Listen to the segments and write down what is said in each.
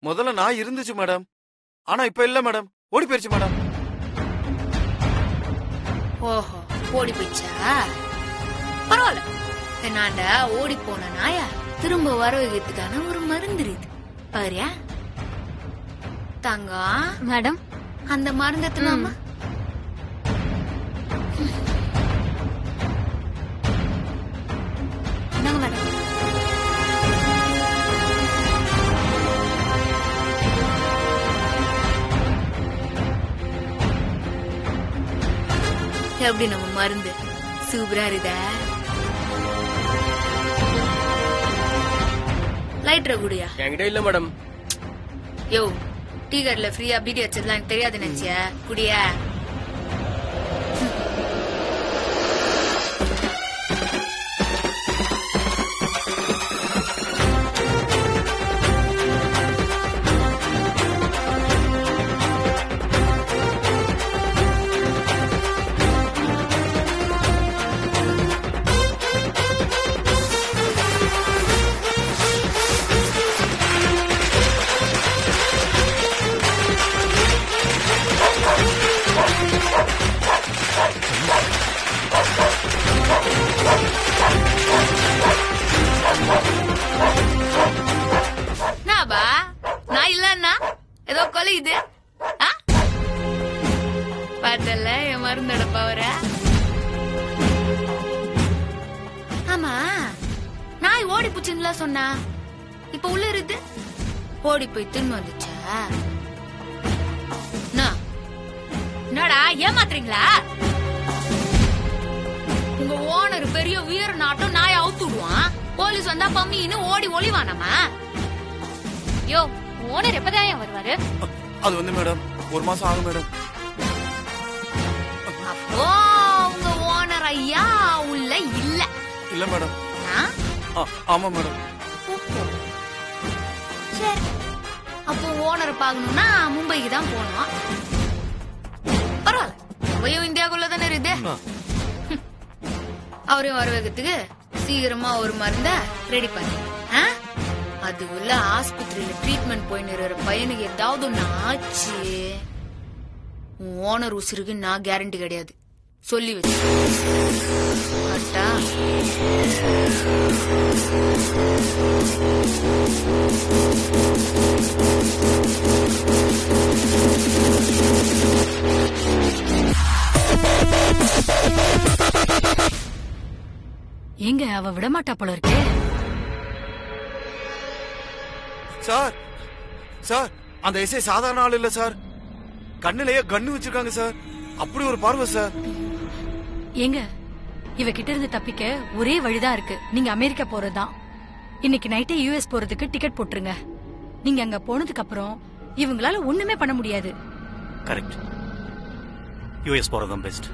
முதல்ல நான் இருந்துச்சு மேடம் ஆனா இப்ப இல்ல மேடம் ஓடி போயிருச்சு மேடம் ஓஹோ ஓடி போயிடுச்சா பரவாயில்ல என்னாண்ட ஓடி போன நாய திரும்ப வர வைக்கிறதுக்கான ஒரு மருந்து இருக்கு பாரியா தங்கம் மேடம் அந்த மருந்து எத்தனாமா என்னங்க மேடம் எப்படி நம்ம மருந்து சூப்பரா இருக்குதா லைட்ர குடியா என்கிட்ட இல்ல மேடம் யோ டீ கடையில ஃப்ரீயா பீடி வச்சதுலாம் எனக்கு தெரியாது நினைச்சியா குடியா நாபா நான் இல்லன்னா ஏதோ கொலையுது ஆ? பார்த்தல என் மருந்தோட பவர ஆமா நாய் ஓடி போச்சுன்னு சொன்னா இப்ப உள்ள இருந்து ஓடி போய் திரும்ப வந்துச்சா என்ன? என்னடா ஏமாத்துறீங்களா உங்க ஓனர் பெரிய வீர நாட்டம் நாயை அவுத்து விடுவான் போலீஸ் வந்தா பம்மின்னு ஓடி ஒளிவானாமா யோ ஓனர் எப்பதான் வருவாரு அது வந்து மேடம் ஒரு மாசம் ஆகும் மேடம் அப்போ உங்க ஓனர் ஐயா உள்ள இல்ல இல்ல மேடம் ஆ? ஆ, ஆமா மேடம் சரி அப்போ ஓனரை பார்க்கணும்னா மும்பைக்கு தான் போகணும் பரவாயில்ல மும்பையும் இந்தியாக்குள்ள தானே இருக்குது அவரையும் வர வைக்கிறதுக்கு சீக்கிரமா ஒரு மருந்த ரெடி பண்ணி ஆ? அதுக்குள்ள ஆஸ்பத்திரியில ட்ரீட்மெண்ட் போயின்னு இருக்கிற பையனுக்கு ஏதாவது ஒண்ணு ஆச்சு உன் ஓனர் உசுருக்கு நான் கேரண்டி கிடையாது சொல்லி வச்சு கரெக்டா ஏங்க அவ விடமாட்டா போல இருக்கே சார் சார் அந்த எஸ்ஐ சாதாரண ஆள் இல்ல சார் கண்ணுலயே கண்ணு வச்சிருக்காங்க சார் அப்படி ஒரு பார்வை சார் ஏங்க இவ கிட்ட இருந்து தப்பிக்க ஒரே வழிதான் இருக்கு நீங்க அமெரிக்கா போறதுதான் இன்னைக்கு நைட்டே யூஎஸ் போறதுக்கு டிக்கெட் போட்டுருங்க நீங்க அங்க போனதுக்கு அப்புறம் இவங்களால ஒண்ணுமே பண்ண முடியாது கரெக்ட் யூஎஸ் போறதும் பெஸ்ட்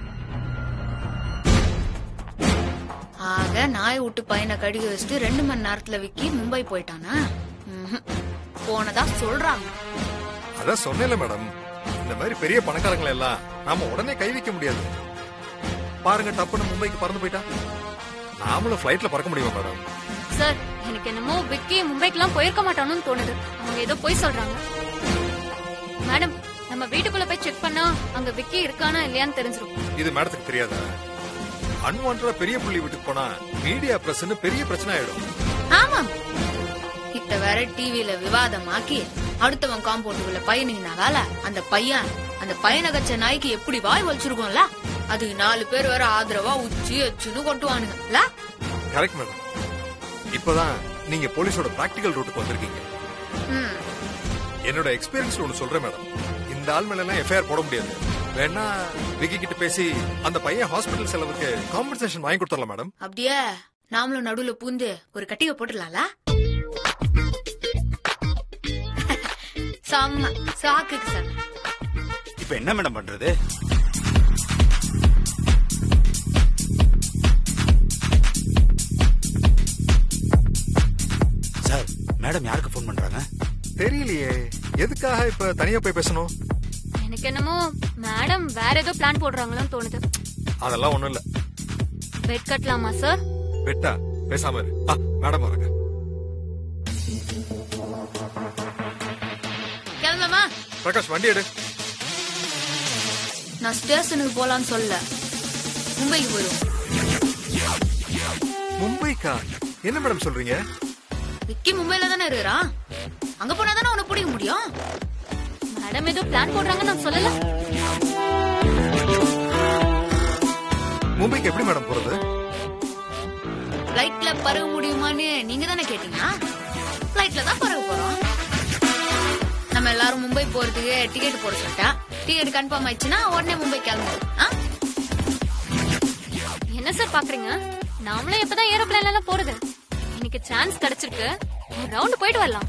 ஆக நாய் விட்டு பையனை கடிக்க வச்சுட்டு ரெண்டு மணி நேரத்துல விக்கி மும்பை போயிட்டானா ம்ஹும். போனதா சொல்றாங்க அதான் சொன்னேன்ல மேடம் இந்த மாதிரி பெரிய பணக்காரங்களை எல்லாம் நாம உடனே கை வைக்க முடியாது பாருங்க டப்புன்னு மும்பைக்கு பறந்து போயிட்டா நாமளும் ஃபிளைட்ல பறக்க முடியுமா மேடம் சார் எனக்கு என்னமோ விக்கி மும்பைக்கெல்லாம் போயிருக்க மாட்டானுன்னு தோணுது அவங்க ஏதோ போய் சொல்றாங்க மேடம் நம்ம வீட்டுக்குள்ள போய் செக் பண்ணா அங்க விக்கி இருக்கானா இல்லையான்னு தெரிஞ்சிரும் இது மேடத்துக்கு தெரியாதா அன்வான்டா பெரிய புள்ளி வீட்டுக்கு போனா மீடியா பிரஸ்ன்னு பெரிய பிரச்சனை ஆயிடும் ஆமா இத்த வேற டிவில விவாதமாக்கி அடுத்தவன் காம்பவுண்டுக்குள்ள பையனுக்கு வேலை அந்த பையன் அந்த பையனை கச்ச நாய்க்கு எப்படி வாய் வலிச்சிருக்கோம்ல அதுக்கு நாலு பேர் வேற ஆதரவா உச்சி அச்சுன்னு கொட்டுவானுங்கல்ல கரெக்ட் மேடம் இப்பதான் நீங்க போலீஸோட பிராக்டிகல் ரூட்டுக்கு வந்திருக்கீங்க ம் என்னோட எக்ஸ்பீரியன்ஸ்ல ஒன்னு சொல்றேன் மேடம் இந்த ஆள் மேல எல்லாம் எஃப்ஐஆர் போட முடியாது வேணா விக்கி கிட்ட பேசி அந்த பையன் ஹாஸ்பிட்டல் செலவுக்கு காம்பன்சேஷன் வாங்கி கொடுத்துடலாம் மேடம் அப்படியே நாமளும் நடுவுல பூந்து ஒரு கட்டிக போட்டுடலாம்ல செம்ம சாக்குக்கு சார் இப்ப என்ன மேடம் பண்றது சார் மேடம் யாருக்கு ஃபோன் பண்றாங்க தெரியலையே எதுக்காக இப்ப தனியா போய் பேசணும் எனக்கு என்னமோ மேடம் வேற ஏதோ பிளான் போடுறாங்களோன்னு தோணுது அதெல்லாம் ஒண்ணும் இல்ல பெட் கட்டலாமா சார் வெட்டா பேசாம இரு ஆ, மேடம் வராங்க கிளம்பலாமா பிரகாஷ் வண்டி எடு நான் ஸ்டேஷனுக்கு போலான்னு சொல்ல மும்பைக்கு போயிடும் மும்பைக்கா என்ன மேடம் சொல்றீங்க விக்கி மும்பைல தானே இருக்கிறான் அங்க போனா தானே உன்னை பிடிக்க முடியும் மேடம் ஏதோ பிளான் போடுறாங்கன்னு நான் சொல்லல மும்பைக்கு எப்படி மேடம் போறது பிளைட்ல பறக்க முடியுமான்னு நீங்க தானே கேட்டீங்க பிளைட்ல தான் பறக்க போறோம் நம்ம எல்லாரும் மும்பை போறதுக்கு டிக்கெட் போட சொல்லிட்டேன் டிக்கெட் கன்ஃபார்ம் ஆயிடுச்சுன்னா உடனே மும்பை கிளம்புவோம் ஆ? என்ன சார் பாக்குறீங்க நாமளும் எப்பதான் ஏரோப்ளேன்ல எல்லாம் போறது இன்னைக்கு சான்ஸ் கிடைச்சிருக்கு ஒரு ரவுண்ட் போயிட்டு வரலாம்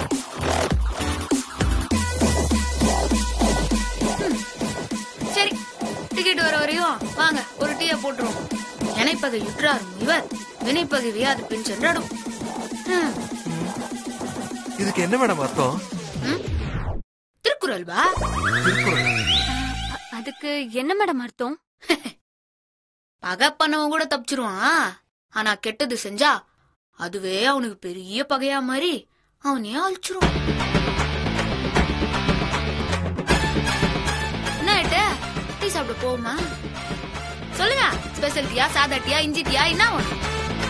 சரி டிக்கெட் வர வரையும் வாங்க ஒரு டீயை போட்டுருவோம் இணைப்பகை யுற்றார் இவர் வினைப்பகை வியாது பின் சென்றடும் ஹம், இதுக்கு என்ன மேடம் அர்த்தம் ம்? திருக்குறள் வா திருக்குறள் அ- அதுக்கு என்ன மேடம் அர்த்தம் பகை பண்ணவன் கூட தப்பிச்சிருவான் ஆனா கெட்டது செஞ்சா அதுவே அவனுக்கு பெரிய பகையா மாதிரி அவனே அழிச்சிரும் என்ன ஆயிட்டு டீ சாப்பிட போகுமா சொல்லுங்க ஸ்பெஷல் டீயா சாதா டீயா இஞ்சி டீயா என்ன வேணும்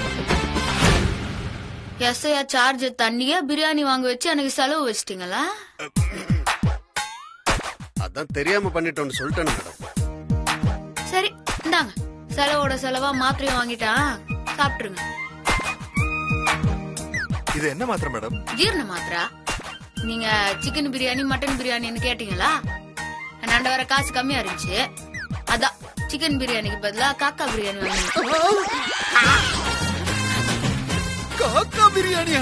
எஸ்ஐயா சார்ஜ் தண்ணியே பிரியாணி வாங்க வச்சு எனக்கு செலவு வச்சிட்டீங்களா அதான் தெரியாம பண்ணிட்டோம்னு சொல்லிட்டேன் மேடம் சரி இந்தாங்க செலவோட செலவா மாத்திரையும் வாங்கிட்டான் சாப்பிட்டுருங்க இது என்ன மாத்திரம் மேடம் ஜீரண மாத்திரா நீங்க சிக்கன் பிரியாணி மட்டன் பிரியாணின்னு கேட்டீங்களா என்னாண்ட வர காசு கம்மியா இருந்துச்சு அதான் சிக்கன் பிரியாணிக்கு பதிலா காக்கா பிரியாணி வாங்கினேன் காக்கா பிரியாணியா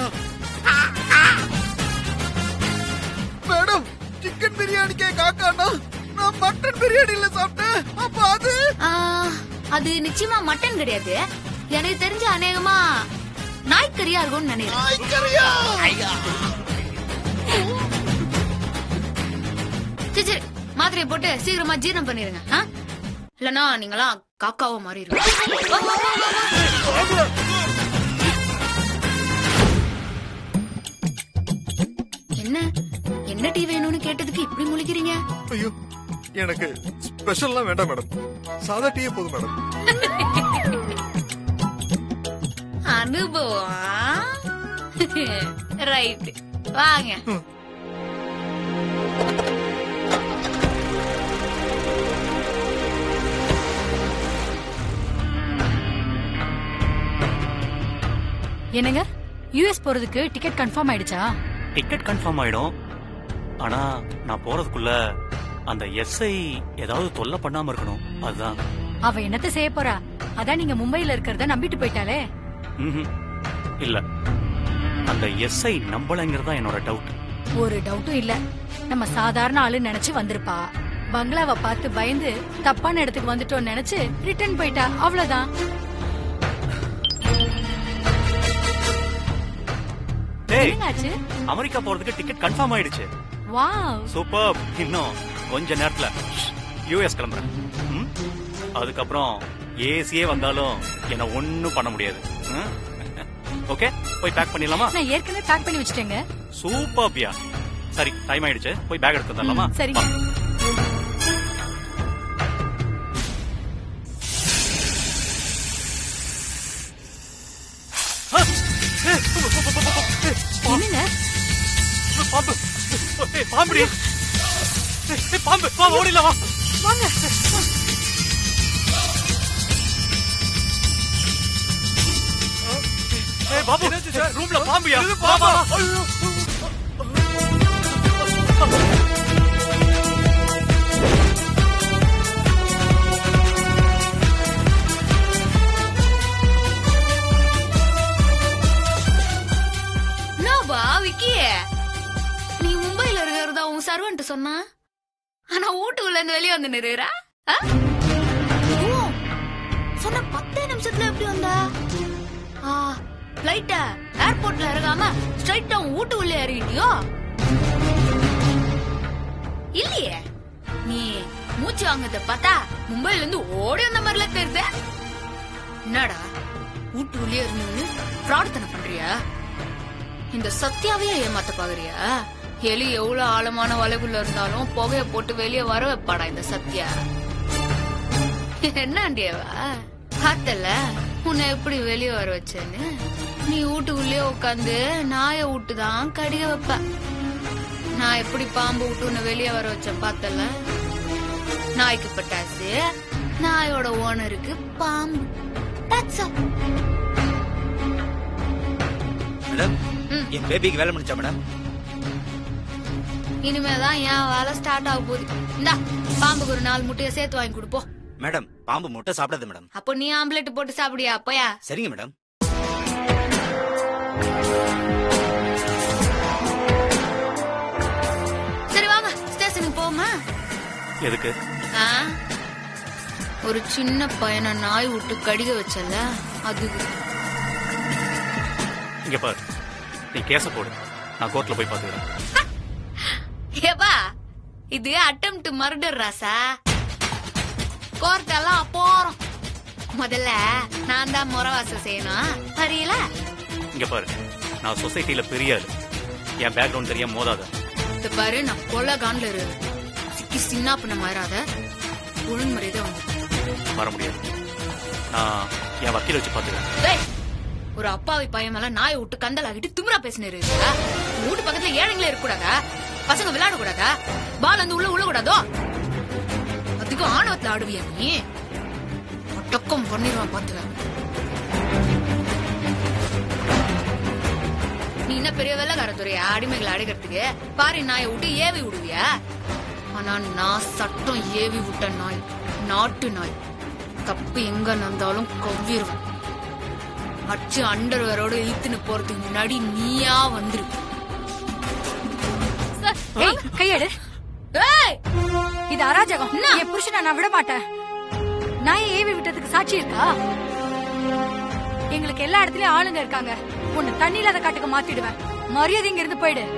மேடம் சிக்கன் பிரியாணிக்கே காக்கானா நான் மட்டன் பிரியாணில சாப்பிட்டேன் அப்ப அது ஆ, அது நிச்சயமா மட்டன் கிடையாது எனக்கு தெரிஞ்ச அநேகமா நாய்க்கறியா இருக்கும்னு நினைக்கிறேன் நாய்க்கறியா? சரி சரி மாத்திரையை போட்டு சீக்கிரமா ஜீரணம் பண்ணிருங்க ஆ? இல்லனா நீங்களாம் காக்காவோ மாறிடுங்க என்ன என்ன டீ வேணும்னு கேட்டதுக்கு இப்படி முழிக்கிறீங்க ஐயோ எனக்கு ஸ்பெஷல்லாம் வேண்டாம் மேடம் சாதா டீயே போதும் மேடம் அனுபவம் ரைட் வாங்க என்னங்க யூஎஸ் போறதுக்கு டிக்கெட் கன்ஃபார்ம் ஆயிடுச்சா டிக்கெட் கன்ஃபார்ம் ஆயிடும் ஆனா நான் போறதுக்குள்ள அந்த எஸ்ஐ ஏதாவது தொல்லை பண்ணாம இருக்கணும் அதுதான் அவ என்னத்த செய்ய போறா அதான் நீங்க மும்பைல இருக்கிறத நம்பிட்டு போயிட்டாலே ம்ஹும். இல்ல அந்த எஸ்ஐ நம்பலைங்கிறது தான் என்னோட டவுட் ஒரு டவுட்டும் இல்ல நம்ம சாதாரண ஆளு நினைச்சு வந்திருப்பா பங்களாவை பார்த்து பயந்து தப்பான இடத்துக்கு வந்துட்டோம்னு நினைச்சு ரிட்டர்ன் போயிட்டா அவ்வளவுதான் டேய் என்னங்காச்சு அமெரிக்கா போறதுக்கு டிக்கெட் கன்ஃபார்ம் ஆயிடுச்சு வாவ் சூப்பர் இன்னும் கொஞ்ச நேரத்துல யூஎஸ் கிளம்புறேன் ம்? அதுக்கப்புறம் ஏசியே வந்தாலும் என்ன ஒண்ணும் பண்ண முடியாது ஓகே போய் பேக் பண்ணிடலாமா நான் ஏற்கனவே பேக் பண்ணி வச்சிட்டேங்க சூப்பர் பியா சரி டைம் ஆயிடுச்சு போய் பேக் எடுத்து வந்துடலாமா ம், சரிங்க. என்னங்க பாம்பு ஏய், பாம்புடி ஏய், ஏய், பாம்பு வா ஓடிடலாம் வா வாங்க ஏய் பாபு ரூம்ல பாம்புயா இது வா வா பாம்பா? வா. ஐயோ. என்னப்பா விக்கி நீ மும்பைல இருக்கிறதா உன் சர்வன்ட் சொன்னா ஆனா வீட்டுக்குள்ள இருந்து வெளியே வந்து நிறுறா சொன்ன பத்தே நிமிஷத்துல எப்படி வந்தா பிளைட்ட ஏர்போர்ட்ல இறங்காம ஸ்ட்ரைட்டா உன் வீட்டுக்குள்ளே இறங்கிட்டியோ இல்லையே நீ மூச்சு வாங்கறத பார்த்தா மும்பைல இருந்து ஓடி வந்த மாதிரில தெரியுது என்னடா வீட்டுக்குள்ளே இருந்து பிரார்த்தனை பண்றியா இந்த சத்யாவே ஏமாத்த பாக்குறியா எலி எவ்வளவு ஆழமான வலைக்குள்ள இருந்தாலும் புகைய போட்டு வெளியே வர வைப்பாடா இந்த சத்யா என்னண்டியவ பார்த்தல உன்னை எப்படி வெளியே வர வச்சேன்னு நீ வீட்டுக்குள்ளே உட்காந்து நாய விட்டு தான் கடிக வைப்ப நான் எப்படி பாம்பு விட்டு உன்னை வெளியே வர வச்சேன் பார்த்தல நாய்க்கு பட்டாசு நாயோட ஓனருக்கு பாம்பு That's all. மேடம் ம். என் பேபிக்கு வேலை முடிச்சா மேடம் இனிமேதான் என் வேலை ஸ்டார்ட் ஆக போகுது இந்தா பாம்புக்கு ஒரு நாலு முட்டையை சேர்த்து வாங்கி கொடுப்போம் மேடம் பாம்பு முட்டை சாப்பிடாது மேடம் அப்போ நீ ஆம்லெட் போட்டு சாப்பிடியா அப்பயா சரிங்க மேடம் சரி வாங்க ஸ்டேஷனுக்கு போமா எதுக்கு ஆ? ஒரு சின்ன பையனை நாய் விட்டு கடிக வச்சல அது இங்க பாரு நீ கேச போடு நான் கோர்ட்ல போய் பாத்துக்கிறேன் ஏப்பா இது அட்டம் டு மர்டர் ராசா கோர்ட் எல்லாம் அப்போறோம் முதல்ல நான் தான் முறவாசம் செய்யணும் தெரியல இங்க பாரு நான் சொசைட்டில பெரிய ஆளு என் பேக்ரவுண்ட் தெரியாம மோதாத இந்த பாரு நான் கொலை காண்ல இரு சிக்கி சின்ன பண்ண மாறாத ஒழுங்குமுறைதான் வந்து வர முடியாது நான் என் வக்கீல வச்சு பாத்துக்கிறேன் டேய், ஒரு அப்பாவி பையன் மேல நாயை விட்டு கந்தல் ஆகிட்டு திமிரா பேசினு வீட்டு பக்கத்துல ஏழைங்களே இருக்க கூடாதா பசங்க விளையாட கூடாதா பால் வந்து உள்ள உள்ள கூடாதோ அதுக்கும் ஆணவத்துல ஆடுவியா நீ ஒட்டக்கம் பண்ணிடுவான் பாத்துக்க நீ என்ன பெரிய வெள்ளக்காரத்துறையா அடிமைகளை அடைக்கிறதுக்கு பாரி நாயை விட்டு ஏவி விடுவியா ஆனா நான் சட்டம் ஏவி விட்ட நாய் நாட்டு நாய் தப்பு எங்க நடந்தாலும் கவ்விருவேன் அச்சு அண்டர்வேரோட இழுத்துன்னு போறதுக்கு முன்னாடி நீயா வந்துரு ஏய் கையெடு ஏய் இது அராஜகம் என் புருஷனை நான் விட மாட்டேன் நாயை ஏவி விட்டதுக்கு சாட்சி இருக்கா எங்களுக்கு எல்லா இடத்துலயும் ஆளுங்க இருக்காங்க உன்னை தண்ணி இல்லாத காட்டுக்கு மாத்திடுவேன் மரியாதை இங்க இருந்து போயிடு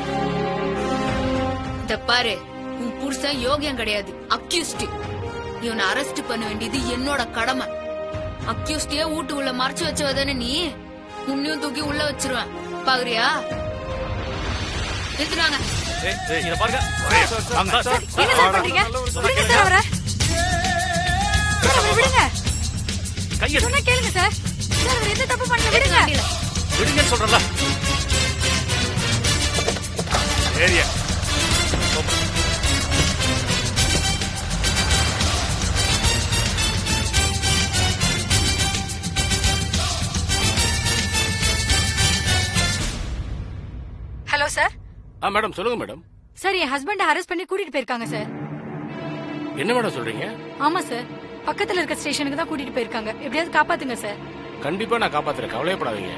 இத பாரு உன் புருஷன் யோகியம் கிடையாது அக்யூஸ்ட் இவனை அரெஸ்ட் பண்ண வேண்டியது என்னோட கடமை அக்யூஸ்டியே வீட்டு உள்ள மறைச்சு வச்சவதானே நீ உன்னையும் தூக்கி உள்ள வச்சிருவேன் பாக்குறியா எடுத்துனாங்க ஏய், ஏய், இத பாருங்க வாங்க, சார். என்ன சார் பண்றீங்க விடுங்க சார் அவரை சார் அவரை விடுங்க கையெடு சொன்னா கேளுங்க சார் சார் அவர் எந்த தப்பு பண்ணல விடுங்க விடுங்கன்னு சொல்றல ஏரியா ஹலோ சார் ஆ மேடம் சொல்லுங்க மேடம் சார் என் ஹஸ்பண்ட் அரெஸ்ட் பண்ணி கூட்டிட்டு போயிருக்காங்க சார் என்ன மேடம் சொல்றீங்க ஆமா சார் பக்கத்துல இருக்க ஸ்டேஷனுக்கு தான் கூட்டிட்டு போயிருக்காங்க எப்படியாவது காப்பாத்துங்க சார் கண்டிப்பா நான் காப்பாத்துறேன் கவலையப்படாதீங்க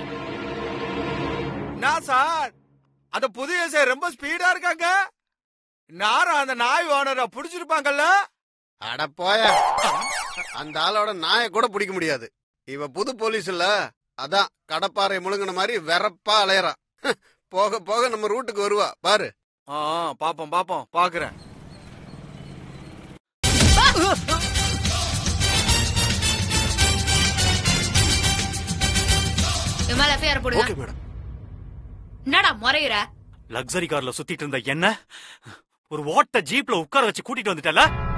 நான் சார் அந்த புதிய சார் ரொம்ப ஸ்பீடா இருக்காங்க நாரும் அந்த நாய் ஓனரை புடிச்சிருப்பாங்கல்ல அட போய அந்த ஆளோட நாயை கூட பிடிக்க முடியாது இவ புது போலீஸ் இல்ல அதான் கடப்பாறை முழுங்கின மாதிரி வெறப்பா அலையறா போக போக நம்ம ரூட்டுக்கு வருவா பாரு ஆ பாப்போம் பாப்போம் பாக்குறேன் என் மேல எஃப்ஐஆர் போடுங்க ஓகே மேடம் என்னடா முறையிற லக்ஸரி கார்ல சுத்திட்டு இருந்த என்ன ஒரு ஓட்ட ஜீப்ல உட்கார வச்சு கூட்டிட்டு வந்துட்டல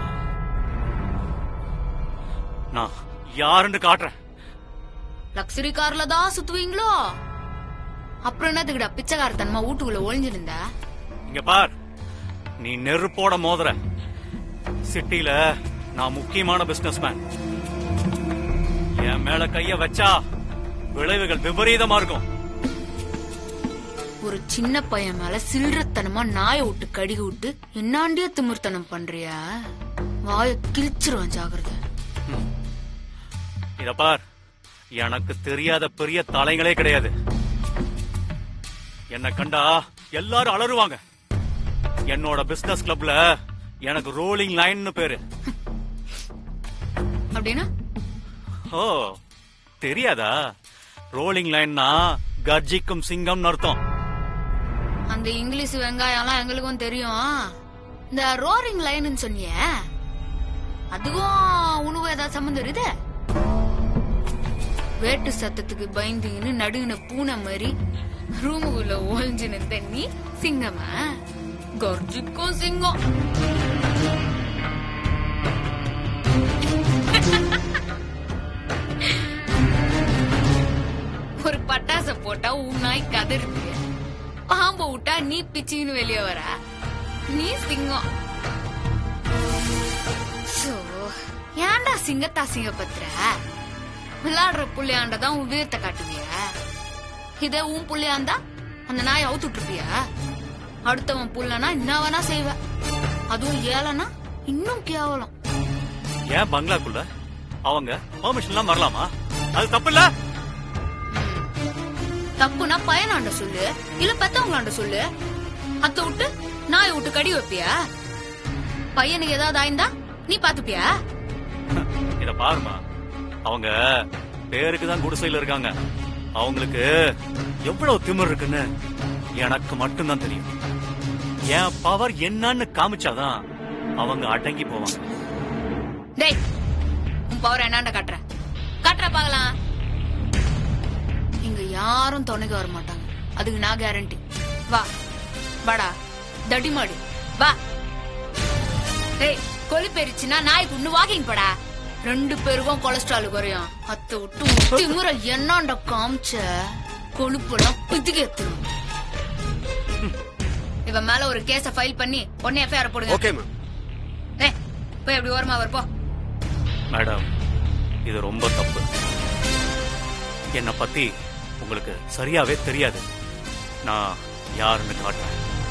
நான் யாருன்னு காட்டுறேன் லக்ஸரி கார்ல தான் சுத்துவீங்களோ அப்புறம் என்னத்துக்குடா பிச்சைக்காரத்தனமா வீட்டுக்குள்ள ஒளிஞ்சிருந்த இங்க பார் நீ நெருப்போட மோதுற சிட்டில நான் முக்கியமான பிசினஸ் மேன் என் மேல கைய வச்சா விளைவுகள் விபரீதமா இருக்கும் ஒரு சின்ன பையன் மேல சில்லறத்தனமா நாயை விட்டு கடிக விட்டு என்னாண்டிய திமிர்த்தனம் பண்றியா வாய கிழிச்சிருவான் ஜாகிரதை இத பார் எனக்கு தெரியாத பெரிய தலைங்களே கிடையாது என்ன கண்டா எல்லாரும் அலறுவாங்க என்னோட பிசினஸ் கிளப்ல எனக்கு ரோலிங் லைன்னு பேரு அப்படின்னா ஓ தெரியாதா ரோலிங் லைன்னா கர்ஜிக்கும் சிங்கம்னு அர்த்தம் அந்த இங்கிலீஷ் வெங்காயம்லாம் எங்களுக்கும் தெரியும் இந்த ரோரிங் லைன்னு சொன்னியே அதுவும் உனக்கும் ஏதாவது சம்மந்தம் இருக்குது வேட்டு சத்தத்துக்கு பயந்துங்கன்னு நடுங்கின பூனை மாதிரி ரூமுக்குள்ள ஒளிஞ்சு நின்ற நீ சிங்கமா கர்ஜிக்கும் சிங்கம் ஒரு பட்டாச போட்டா உன் நாய் கதறுது பாம்பு விட்டா நீ பிச்சின்னு வெளியே வர நீ சிங்கம் சோ ஏன்டா சிங்கத்தா சிங்கப்பத்துற விளையாடுற புள்ளையாண்டதான் உன் வீரத்தை காட்டுவிய இதே உன் புள்ளையாந்தா அந்த நாயை அவுத்து விட்டுருப்பியா அடுத்தவன் புள்ளனா என்ன வேணா செய்வ அதுவும் ஏலனா இன்னும் கேவலம் ஏன் பங்களாக்குள்ள அவங்க பெர்மிஷன் எல்லாம் வரலாமா அது தப்பு இல்ல தப்புனா பையனாண்ட சொல்லு இல்ல பெத்தவங்களாண்ட சொல்லு அத்த விட்டு நாயை விட்டு கடி வைப்பியா பையனுக்கு ஏதாவது ஆயிருந்தா நீ பாத்துப்பியா இத பாருமா அவங்க பேருக்கு தான் குடிசையில இருக்காங்க அவங்களுக்கு எவ்வளவு திமிர் இருக்குன்னு எனக்கு மட்டும்தான் தெரியும் என் பவர் என்னன்னு காமிச்சாதான் அவங்க அடங்கி போவாங்க டேய் உன் பவர் என்னாண்ட காட்டுற காட்டுற பாக்கலாம் இங்க யாரும் துணைக்கு வர மாட்டாங்க அதுக்கு நான் கேரண்டி வா வாடா தடி மாடு வா டேய் கொலி பெருச்சுன்னா நாய்க்கு இன்னும் வாக்கிங் படா ரெண்டு பேருக்கும் கொலஸ்ட்ரால் குறையும் அத்தை விட்டு திமுற என்னாண்ட காமிச்ச கொழுப்பெல்லாம் பிதுக்கு எத்துரும் இவன் மேல ஒரு கேஸ ஃபைல் பண்ணி உடனே எஃப்ஐஆர் போடுங்க ஓகே மேம் டேய் போய் அப்படி ஓரமா வர் போ மேடம் இது ரொம்ப தப்பு என்னை பத்தி உங்களுக்கு சரியாவே தெரியாது நான் யாருன்னு காட்டுறேன்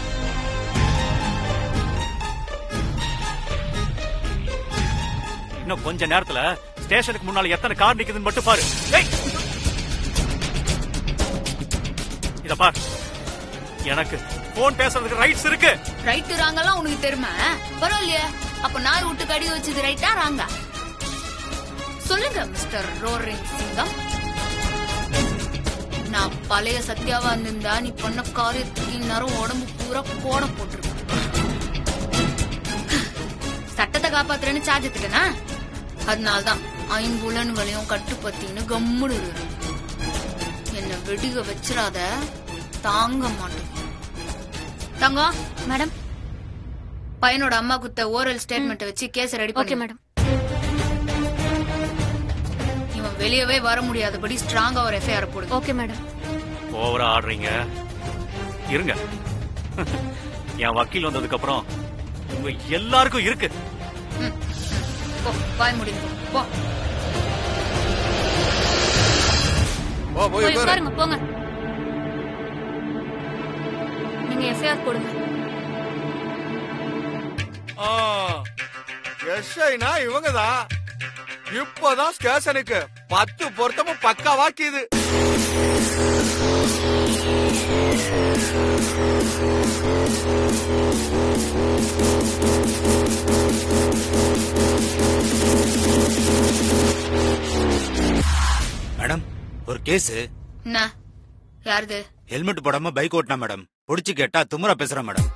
இன்னும் கொஞ்ச நேரத்துல ஸ்டேஷனுக்கு முன்னால எத்தனை கார் நிக்குதுன்னு மட்டும் பாரு ஏய்! இத பார் எனக்கு போன் பேசுறதுக்கு ரைட்ஸ் இருக்கு ரைட்டு ராங்கெல்லாம் உனக்கு தெரியுமா பரவாயில்லையே அப்ப நாய் விட்டு கடி வச்சது ரைட்டா ராங்கா சொல்லுங்க மிஸ்டர் ரோரிங் சிங்கம் நான் பழைய சத்யாவா இருந்திருந்தா நீ பண்ண காரியத்துக்கு இந்நேரம் உடம்பு பூரா கோட போட்டிருக்க சட்டத்தை காப்பாத்துறேன்னு சார்ஜ் எடுத்துட்டேனா அதனால்தான் ஐம்புலன்களையும் கட்டுப்பத்தின்னு கம்முடு இரு. என்னை வெடிக வச்சிராத தாங்க மாட்டேன் தங்கம் மேடம் பையனோட அம்மா குத்த ஓரல் ஸ்டேட்மெண்ட் வச்சு கேஸ் ரெடி ஓகே பண்ணி மேடம் இவன் வெளியவே வர முடியாதபடி ஸ்ட்ராங்கா ஒரு எஃப்ஐஆர் போடுங்க ஓகே மேடம் ஓவரா ஆடுறீங்க இருங்க என் வக்கீல் வந்ததுக்கு அப்புறம் உங்க எல்லாருக்கும் இருக்கு ம். போ வாய் முடிங்க போ போ போய் போய் உட்காரு உட்காருங்க போங்க நீங்க எஃப்ஐஆர் போடுங்க எஸ்ஐனா இவங்கதான் இப்பதான் ஸ்டேஷனுக்கு பத்து பொருத்தமும் பக்கா வாக்கிது மேடம் ஒரு கேஸ் என்ன யாருது ஹெல்மெட் போடாம பைக் ஓட்டினா மேடம் புடிச்சு கேட்டா துமுறா பேசுறேன் மேடம்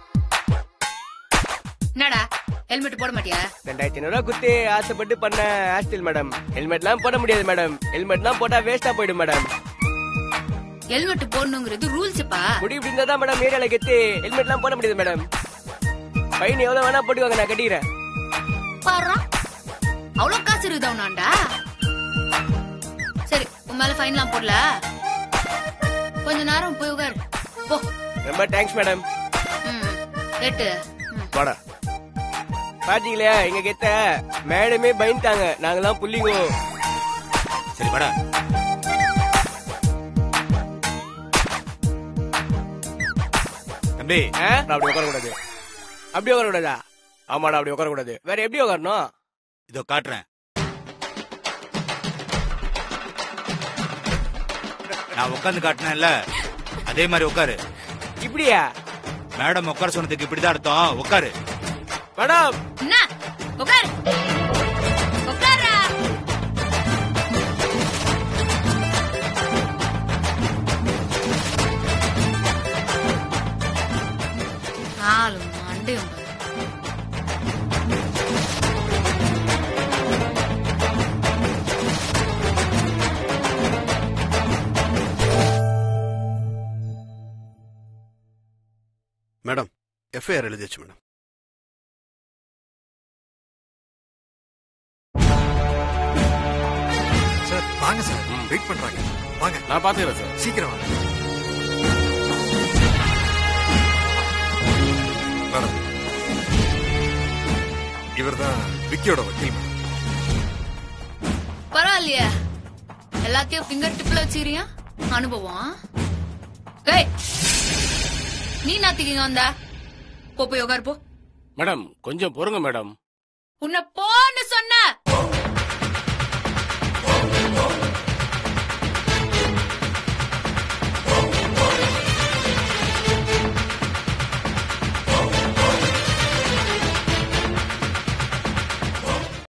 என்னடா ஹெல்மெட் போட மாட்டியா ரெண்டாயிரத்தி ஐநூறு குத்தி ஆசைப்பட்டு பண்ண ஹேர்ஸ்டைல் மேடம் ஹெல்மெட்லாம் போட முடியாது மேடம் ஹெல்மெட்லாம் போட்டா வேஸ்டா போயிடும் மேடம் ஹெல்மெட் போடணுங்கிறது ரூல்ஸ்ப்பா முடி இப்படி இருந்தா தான் மேடம் ஏரியால கெத்து ஹெல்மெட்லாம் போட முடியாது மேடம் ஃபைன் எவ்வளவு வேணா போட்டுவாங்க நான் கட்டிக்கிறேன் பாரு அவ்வளவு காசு இருக்குதா உன்னாண்டா சரி உன் மேல ஃபைன்லாம் போடல கொஞ்ச நேரம் போய் உட்காரு போ ரொம்ப தேங்க்ஸ் மேடம் ம் எட்டு ம். வாடா பாத்தீங்களா எங்க கெத்த மேடமே பயந்துட்டாங்க நாங்கெல்லாம் புள்ளிங்கோ சரி வாடா தம்பி ஆ? நான் அப்படி உட்கார கூடாது அப்படி உட்கார கூடாதா ஆமாடா அப்படி உட்கார கூடாது வேற எப்படி உட்காரணும் இதோ காட்டுறேன் நான் உட்காந்து காட்டினேன்ல அதே மாதிரி உட்காரு இப்படியா மேடம் உட்கார சொன்னதுக்கு இப்படிதான் அர்த்தம் உட்காரு மேடம் என்ன உட்காரு உட்காரா நாலு மண்டையும் பாரு. எஃப்ஐஆர் எழுதியாச்சு மேடம் சார் வாங்க சார் வெயிட் பண்றாங்க வாங்க நான் பாத்துக்கிறேன் சார் சீக்கிரம் வாங்க மேடம் இவர்தான் விக்கியோட வக்கீல் மேடம் பரவாயில்லையே எல்லாத்தையும் ஃபிங்கர் டிப்ல வச்சுக்கிறியா அனுபவம் ஏய் நீ நாத்திக்கிங்க வந்த போ போய் உட்காரு போ மேடம் கொஞ்சம் பொறுங்க மேடம் உன்னை போ